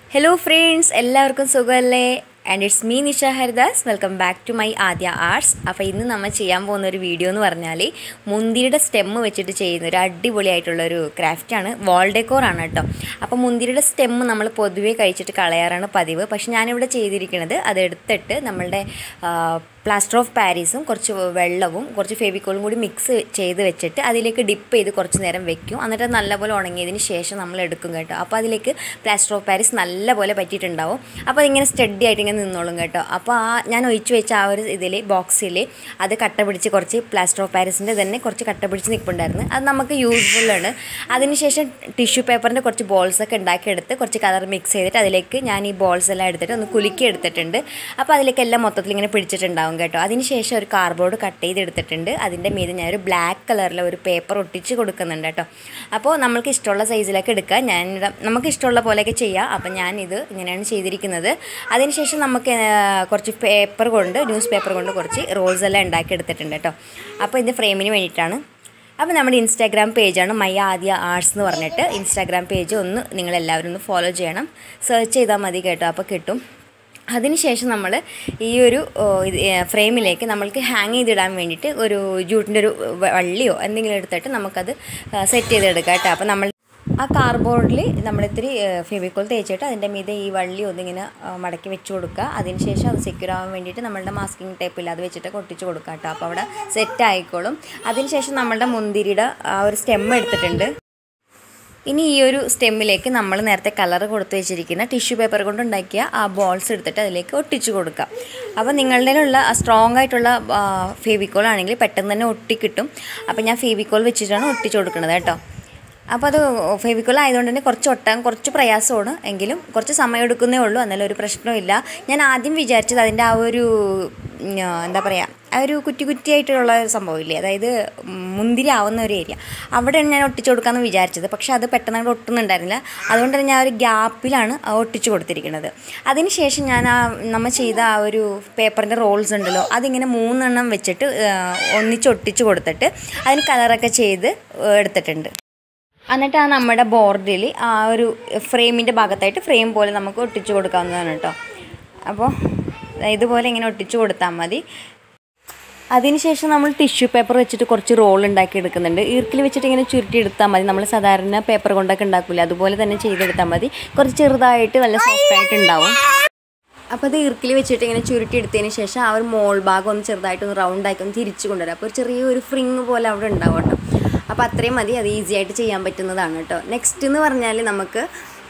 hello friends എല്ലാവർക്കും സുഖമല്ലേ and it's me Nisha Haridas welcome back to my Aadya arts അപ്പോൾ ഇന്ന് നമ്മൾ ചെയ്യാൻ പോകുന്ന ഒരു വീഡിയോ എന്ന് പറഞ്ഞാൽ മുന്തിരിയുടെ സ്റ്റെമ്മ് വെച്ചിട്ട് ചെയ്യുന്ന ഒരു അടിപൊളിയായിട്ടുള്ള ഒരു ക്രാഫ്റ്റാണ് വാൾ ഡെക്കോറാണ് കേട്ടോ അപ്പോൾ മുന്തിരിയുടെ സ്റ്റെമ്മ് നമ്മൾ പൊതുവേ കഴിച്ചിട്ട് കളയാറാണ് പതിവ് പക്ഷെ ഞാനിവിടെ ചെയ്തിരിക്കുന്നത് അതെടുത്തിട്ട് നമ്മളുടെ പ്ലാസ്റ്റർ ഓഫ് പാരീസും കുറച്ച് വെള്ളവും കുറച്ച് ഫെവിക്കോളും കൂടി മിക്സ് ചെയ്ത് വെച്ചിട്ട് അതിലേക്ക് ഡിപ്പ് ചെയ്ത് കുറച്ച് നേരം വെക്കും എന്നിട്ട് അത് നല്ലപോലെ ഉണങ്ങിയതിന് ശേഷം നമ്മൾ എടുക്കും കേട്ടോ അപ്പോൾ അതിലേക്ക് പ്ലാസ്റ്റർ ഓഫ് പാരീസ് നല്ലപോലെ പറ്റിയിട്ടുണ്ടാവും അപ്പോൾ അതിങ്ങനെ സ്റ്റഡി ആയിട്ട് ഇങ്ങനെ നിന്നോളും കേട്ടോ അപ്പോൾ ആ ഞാൻ ഒഴിച്ച് വെച്ച ആ ഒരു ഇതിൽ ബോക്സിൽ അത് കട്ട പിടിച്ച് കുറച്ച് പ്ലാസ്റ്റർ ഓഫ് പാരീസിൻ്റെ തന്നെ കുറച്ച് കട്ട പിടിച്ച് നിൽപ്പുണ്ടായിരുന്നു അത് നമുക്ക് യൂസ്ഫുള്ളാണ് അതിനുശേഷം ടിഷ്യൂ പേപ്പറിൻ്റെ കുറച്ച് ബോൾസ് ഒക്കെ ഉണ്ടാക്കിയെടുത്ത് കുറച്ച് കളർ മിക്സ് ചെയ്തിട്ട് അതിലേക്ക് ഞാൻ ഈ ബോൾസ് എല്ലാം എടുത്തിട്ട് ഒന്ന് കുലുക്കി എടുത്തിട്ടുണ്ട് അപ്പോൾ അതിലേക്ക് എല്ലാം മൊത്തത്തിൽ ഇങ്ങനെ പിടിച്ചിട്ടുണ്ടാവും കേട്ടോ അതിനുശേഷം ഒരു കാർഡ്ബോർഡ് കട്ട് ചെയ്തെടുത്തിട്ടുണ്ട് അതിൻ്റെ മീതെ ഞാൻ ഒരു ബ്ലാക്ക് കളറിലെ ഒരു പേപ്പർ ഒട്ടിച്ച് കൊടുക്കുന്നുണ്ട് കേട്ടോ അപ്പോൾ നമ്മൾക്ക് ഇഷ്ടമുള്ള സൈസിലൊക്കെ എടുക്കുക ഞാൻ നമുക്ക് ഇഷ്ടമുള്ള പോലെയൊക്കെ ചെയ്യാം അപ്പോൾ ഞാനിത് ഇങ്ങനെയാണ് ചെയ്തിരിക്കുന്നത് അതിനുശേഷം നമുക്ക് കുറച്ച് പേപ്പർ കൊണ്ട് ന്യൂസ് പേപ്പർ കൊണ്ട് കുറച്ച് റോൾസ് എല്ലാം ഉണ്ടാക്കി എടുത്തിട്ടുണ്ട് കേട്ടോ അപ്പോൾ ഇത് ഫ്രെയിമിന് വേണ്ടിയിട്ടാണ് അപ്പോൾ നമ്മുടെ ഇൻസ്റ്റാഗ്രാം പേജാണ് മൈ ആദ്യ ആർട്സ് എന്ന് പറഞ്ഞിട്ട് ഇൻസ്റ്റാഗ്രാം പേജ് ഒന്ന് നിങ്ങളെല്ലാവരും ഒന്ന് ഫോളോ ചെയ്യണം സെർച്ച് ചെയ്താൽ മതി കേട്ടോ അപ്പോൾ കിട്ടും അതിനുശേഷം നമ്മൾ ഈ ഒരു ഫ്രെയിമിലേക്ക് നമ്മൾക്ക് ഹാങ് ചെയ്തിടാൻ വേണ്ടിയിട്ട് ഒരു ജൂട്ടിൻ്റെ ഒരു വള്ളിയോ എന്തെങ്കിലും എടുത്തിട്ട് നമുക്കത് സെറ്റ് ചെയ്തെടുക്കാം കേട്ടോ അപ്പോൾ നമ്മൾ ആ കാർബോർഡിൽ നമ്മളിത്തിരി ഫെവിക്കോൾ തേച്ചിട്ട് അതിൻ്റെ മീതെ ഈ വള്ളി ഒന്നിങ്ങനെ മടക്കി വെച്ച് കൊടുക്കുക അതിനുശേഷം അത് സെക്യൂർ ആവാൻ വേണ്ടിയിട്ട് നമ്മളുടെ മാസ്കിംഗ് ടേപ്പിൽ അത് വെച്ചിട്ട് ഒട്ടിച്ച് കൊടുക്കുക കേട്ടോ അപ്പോൾ അവിടെ സെറ്റ് ആയിക്കോളും അതിനുശേഷം നമ്മളുടെ മുന്തിരിയുടെ ആ ഒരു സ്റ്റെം എടുത്തിട്ടുണ്ട് ഇനി ഈ ഒരു സ്റ്റെമ്മിലേക്ക് നമ്മൾ നേരത്തെ കളർ കൊടുത്തു വെച്ചിരിക്കുന്ന ടിഷ്യൂ പേപ്പർ കൊണ്ട് ഉണ്ടാക്കിയ ആ ബോൾസ് എടുത്തിട്ട് അതിലേക്ക് ഒട്ടിച്ചു കൊടുക്കാം അപ്പോൾ നിങ്ങളുടെയിലുള്ള സ്ട്രോങ് ആയിട്ടുള്ള ഫേവിക്കോൾ ആണെങ്കിൽ പെട്ടെന്ന് തന്നെ ഒട്ടിക്കിട്ടും അപ്പോൾ ഞാൻ ഫേവിക്കോൾ വെച്ചിട്ടാണ് ഒട്ടിച്ചു കൊടുക്കുന്നത് കേട്ടോ അപ്പോൾ അത് ഫെവിക്കോൾ ആയതുകൊണ്ട് തന്നെ കുറച്ച് ഒട്ടാൻ കുറച്ച് പ്രയാസമാണ് എങ്കിലും കുറച്ച് സമയം എടുക്കുന്നേ ഉള്ളൂ എന്നാലും ഒരു പ്രശ്നമില്ല ഞാൻ ആദ്യം വിചാരിച്ചത് അതിൻ്റെ ആ ഒരു എന്താ പറയുക ആ ഒരു കുറ്റി കുറ്റിയായിട്ടുള്ള സംഭവമില്ലേ അതായത് മുന്തിരി ആവുന്ന ഒരു ഏരിയ അവിടെയാണ് ഞാൻ ഒട്ടിച്ചു കൊടുക്കാമെന്ന് വിചാരിച്ചത് പക്ഷേ അത് പെട്ടെന്ന് അങ്ങോട്ട് ഒട്ടുന്നുണ്ടായിരുന്നില്ല അതുകൊണ്ട് തന്നെ ഞാൻ ഒരു ഗ്യാപ്പിലാണ് ഒട്ടിച്ചു കൊടുത്തിരിക്കുന്നത് അതിനുശേഷം ഞാൻ ആ നമ്മൾ ചെയ്ത ആ ഒരു പേപ്പറിൻ്റെ റോൾസ് ഉണ്ടല്ലോ അതിങ്ങനെ മൂന്നെണ്ണം വെച്ചിട്ട് ഒന്നിച്ച് ഒട്ടിച്ചു കൊടുത്തിട്ട് അതിന് കളറൊക്കെ ചെയ്ത് എടുത്തിട്ടുണ്ട് എന്നിട്ട് ആ നമ്മുടെ ബോർഡിൽ ആ ഒരു ഫ്രെയിമിൻ്റെ ഭാഗത്തായിട്ട് ഫ്രെയിം പോലെ നമുക്ക് ഒട്ടിച്ചു കൊടുക്കാവുന്നതാണ് കേട്ടോ അപ്പോൾ ഇതുപോലെ ഇങ്ങനെ ഒട്ടിച്ചു കൊടുത്താൽ മതി അതിനുശേഷം നമ്മൾ ടിഷ്യൂ പേപ്പർ വെച്ചിട്ട് കുറച്ച് റോൾ ഉണ്ടാക്കി എടുക്കുന്നുണ്ട് ഈർക്കിൽ വെച്ചിട്ട് ഇങ്ങനെ ചുരുട്ടി എടുത്താൽ മതി നമ്മൾ സാധാരണ പേപ്പർ കൊണ്ടൊക്കെ ഉണ്ടാക്കില്ല അതുപോലെ തന്നെ ചെയ്തെടുത്താൽ മതി കുറച്ച് ചെറുതായിട്ട് നല്ല സോഫ്റ്റ് ആയിട്ട് ഉണ്ടാവും അപ്പോൾ അത് ഈർക്കിൽ വെച്ചിട്ട് ഇങ്ങനെ ചുരുട്ടി എടുത്തതിന് ശേഷം ആ ഒരു മോൾ ഭാഗം ഒന്ന് ചെറുതായിട്ടൊന്ന് റൗണ്ടാക്കി ഒന്ന് തിരിച്ചു കൊണ്ടുവരാം അപ്പോൾ ഒരു ചെറിയൊരു ഫ്രിങ് പോലെ അവിടെ ഉണ്ടാവും കേട്ടോ അപ്പോൾ അത്രയും മതി അത് ഈസി ആയിട്ട് ചെയ്യാൻ പറ്റുന്നതാണ് കേട്ടോ നെക്സ്റ്റ് എന്ന് പറഞ്ഞാൽ നമുക്ക്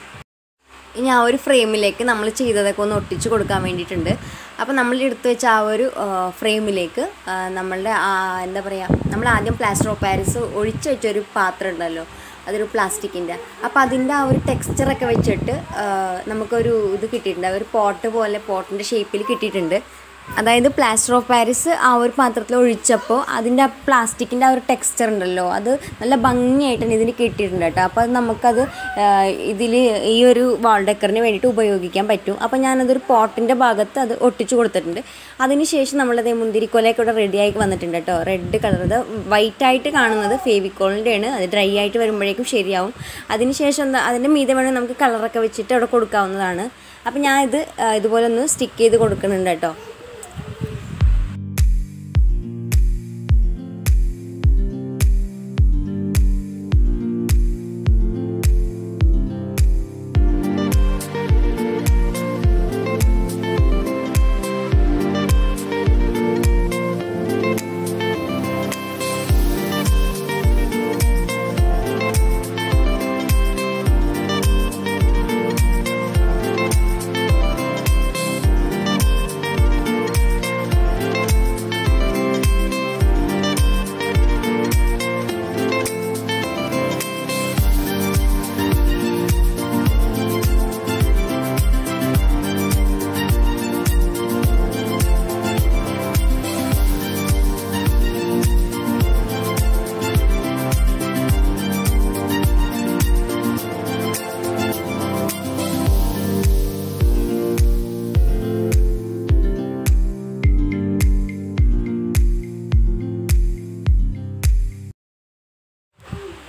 ഇനി ആ ഒരു ഫ്രെയിമിലേക്ക് നമ്മൾ ചെയ്തതൊക്കെ ഒന്ന് ഒട്ടിച്ച് കൊടുക്കാൻ വേണ്ടിയിട്ടുണ്ട് അപ്പോൾ നമ്മൾ എടുത്തു വെച്ച ആ ഒരു ഫ്രെയിമിലേക്ക് നമ്മളുടെ എന്താ പറയുക നമ്മൾ ആദ്യം പ്ലാസ്റ്റർ ഓഫ് പാരീസ് ഒഴിച്ച് വെച്ചൊരു പാത്രം ഉണ്ടല്ലോ അതൊരു പ്ലാസ്റ്റിക്കിൻ്റെ അപ്പോൾ അതിൻ്റെ ആ ഒരു ടെക്സ്ചറൊക്കെ വെച്ചിട്ട് നമുക്കൊരു ഇത് കിട്ടിയിട്ടുണ്ട് ഒരു പോട്ട് പോലെ പോട്ടിൻ്റെ ഷേപ്പിൽ കിട്ടിയിട്ടുണ്ട് അതായത് പ്ലാസ്റ്റർ ഓഫ് പാരീസ് ആ ഒരു പാത്രത്തിൽ ഒഴിച്ചപ്പോൾ അതിൻ്റെ ആ പ്ലാസ്റ്റിക്കിൻ്റെ ആ ഒരു ടെക്സ്ചർ ഉണ്ടല്ലോ അത് നല്ല ഭംഗിയായിട്ട് തന്നെ ഇതിന് കിട്ടിയിട്ടുണ്ട് കേട്ടോ അപ്പോൾ അത് നമുക്കത് ഇതിൽ ഈ ഒരു വാൾ ഡെക്കറിന് വേണ്ടിയിട്ട് ഉപയോഗിക്കാൻ പറ്റും അപ്പോൾ ഞാനതൊരു പോട്ടിൻ്റെ ഭാഗത്ത് അത് ഒട്ടിച്ചു കൊടുത്തിട്ടുണ്ട് അതിനുശേഷം നമ്മളത് മുന്തിരിക്കോലയൊക്കെ ഇവിടെ റെഡി ആയി വന്നിട്ടുണ്ട് കേട്ടോ റെഡ് കളർ ഇത് വൈറ്റ് ആയിട്ട് കാണുന്നത് ഫേവിക്കോളിൻ്റെയാണ് അത് ഡ്രൈ ആയിട്ട് വരുമ്പോഴേക്കും ശരിയാവും അതിനുശേഷം എന്താ അതിൻ്റെ മീതെ വേണമെങ്കിൽ നമുക്ക് കളറൊക്കെ വെച്ചിട്ട് അവിടെ കൊടുക്കാവുന്നതാണ് അപ്പോൾ ഞാൻ ഇത് ഇതുപോലെ ഒന്ന് സ്റ്റിക്ക് ചെയ്ത് കൊടുക്കുന്നുണ്ട് കേട്ടോ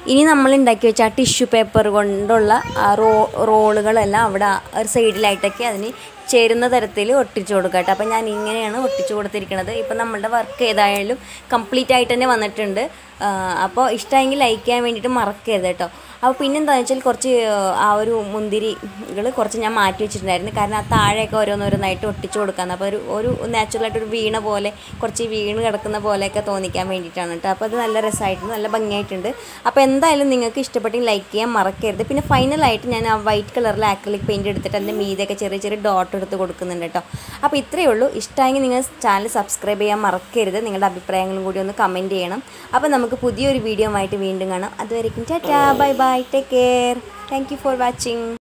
ഇനി നമ്മൾ ഉണ്ടാക്കി വെച്ച ആ ടിഷ്യൂ പേപ്പർ കൊണ്ടുള്ള ആ റോ റോളുകളെല്ലാം അവിടെ ഒരു സൈഡിലായിട്ടൊക്കെ അതിന് ചേരുന്ന തരത്തിൽ ഒട്ടിച്ചു കൊടുക്കുക കേട്ടോ അപ്പോൾ ഞാൻ ഇങ്ങനെയാണ് ഒട്ടിച്ചു കൊടുത്തിരിക്കുന്നത് ഇപ്പോൾ നമ്മളുടെ വർക്ക് ഏതായാലും കംപ്ലീറ്റ് ആയിട്ട് തന്നെ വന്നിട്ടുണ്ട് ആ, അപ്പോൾ ഇഷ്ടമെങ്കിൽ ലൈക്ക് ചെയ്യാൻ വേണ്ടിയിട്ട് മറക്കരുത് കേട്ടോ അപ്പോൾ പിന്നെന്താണെന്ന് വെച്ചാൽ കുറച്ച് ആ ഒരു മുന്തിരികൾ കുറച്ച് ഞാൻ മാറ്റി വെച്ചിട്ടുണ്ടായിരുന്നു കാരണം ആ താഴെയൊക്കെ ഓരോന്നോരോന്നായിട്ട് ഒട്ടിച്ചു കൊടുക്കാന്ന് അപ്പോൾ ഒരു ഒരു നാച്ചുറലായിട്ട് ഒരു വീണ പോലെ കുറച്ച് വീണ് കിടക്കുന്ന പോലെയൊക്കെ തോന്നിക്കാൻ വേണ്ടിയിട്ടാണ് കേട്ടോ അപ്പോൾ അത് നല്ല രസമായിട്ടുണ്ട് നല്ല ഭംഗിയായിട്ടുണ്ട് അപ്പോൾ എന്തായാലും നിങ്ങൾക്ക് ഇഷ്ടപ്പെട്ടെങ്കിൽ ലൈക്ക് ചെയ്യാൻ മറക്കരുത് പിന്നെ ഫൈനലായിട്ട് ഞാൻ ആ വൈറ്റ് കളറിൽ ആക്രിലിക് പെയിൻറ്റ് എടുത്തിട്ട് അതിൻ്റെ മീതെയൊക്കെ ചെറിയ ചെറിയ ഡോട്ട് എടുത്ത് കൊടുക്കുന്നുണ്ട് കേട്ടോ അപ്പോൾ ഇത്രയേ ഉള്ളൂ ഇഷ്ടമെങ്കിൽ നിങ്ങൾ ചാനൽ സബ്സ്ക്രൈബ് ചെയ്യാൻ മറക്കരുത് നിങ്ങളുടെ അഭിപ്രായങ്ങളും കൂടി ഒന്ന് കമൻറ്റ് ചെയ്യണം അപ്പോൾ നമുക്ക് പുതിയൊരു വീഡിയോ ആയിട്ട് വീണ്ടും കാണാം അതുവരെയും tata bye bye take care thank you for watching